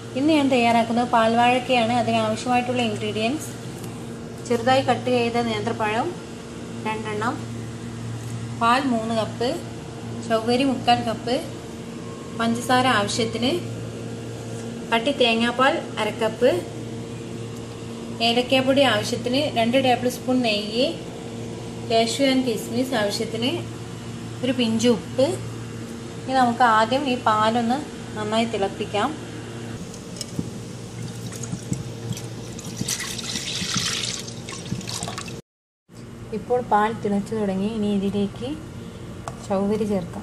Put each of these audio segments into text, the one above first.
ഇന്ന് ഞാൻ തയ്യാറാക്കുന്നത് പാൽവാഴക്കയാണ് അതിനാവശ്യമായിട്ടുള്ള ഇൻഗ്രീഡിയൻസ് ചെറുതായി കട്ട് ചെയ്ത നേന്ത്രപ്പഴം രണ്ടെണ്ണം പാൽ മൂന്ന് കപ്പ് ചവ്വരി മുക്കാൽ കപ്പ് പഞ്ചസാര ആവശ്യത്തിന് കട്ടി തേങ്ങാപ്പാൽ അരക്കപ്പ് ഏലക്കാപ്പൊടി ആവശ്യത്തിന് രണ്ട് ടേബിൾ സ്പൂൺ നെയ്യ് കാഷ്യൂ ആൻഡ് കിസ്മിസ് ആവശ്യത്തിന് ഒരു പിഞ്ച് ഉപ്പ് ഇനി നമുക്ക് ആദ്യം ഈ പാലൊന്ന് നന്നായി തിളപ്പിക്കാം ഇപ്പോൾ പാൽ തിളച്ചു തുടങ്ങി ഇനി ഇതിലേക്ക് ചൗവരി ചേർക്കാം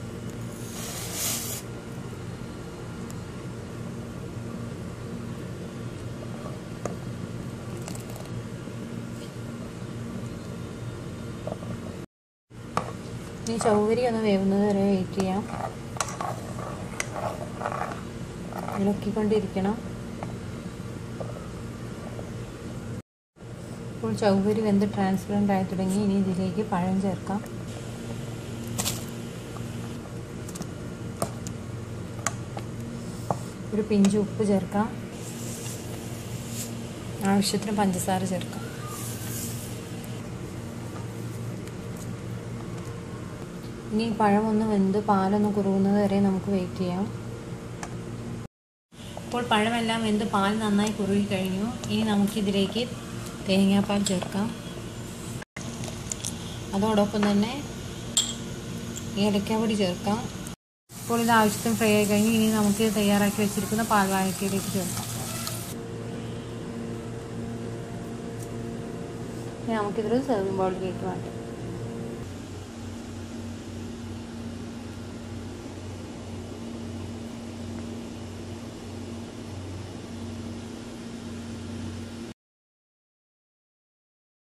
ഇനി ചൗവരി ഒന്ന് വേവുന്നത് വരെ വെയിറ്റ് ചെയ്യാം ഇളക്കിക്കൊണ്ടിരിക്കണം ഇപ്പോൾ ചൗവരി വെന്ത് ട്രാൻസ്പെറൻ്റ് ആയി തുടങ്ങി ഇനി ഇതിലേക്ക് പഴം ചേർക്കാം ഒരു പിഞ്ച് ഉപ്പ് ചേർക്കാം ആവശ്യത്തിന് പഞ്ചസാര ചേർക്കാം ഇനി പഴം ഒന്ന് വെന്ത് പാലൊന്ന് കുറുകുന്നത് വരെ നമുക്ക് വെയിറ്റ് ചെയ്യാം ഇപ്പോൾ പഴമെല്ലാം വെന്ത് പാൽ നന്നായി കുറുകി കഴിഞ്ഞു ഇനി നമുക്കിതിലേക്ക് തേങ്ങാപ്പാൽ ചേർക്കാം അതോടൊപ്പം തന്നെ ഏലക്കാപ്പൊടി ചേർക്കാം ഇപ്പോൾ ഇത് ആവശ്യത്തിന് ഫ്രൈ ആയി കഴിഞ്ഞു ഇനി നമുക്ക് തയ്യാറാക്കി വെച്ചിരിക്കുന്ന പാൽവാഴക്കയിലേക്ക് ചേർക്കാം ഇനി നമുക്കിതൊരു സെർവിംഗ് ബൗളിലേക്ക് മാറ്റാം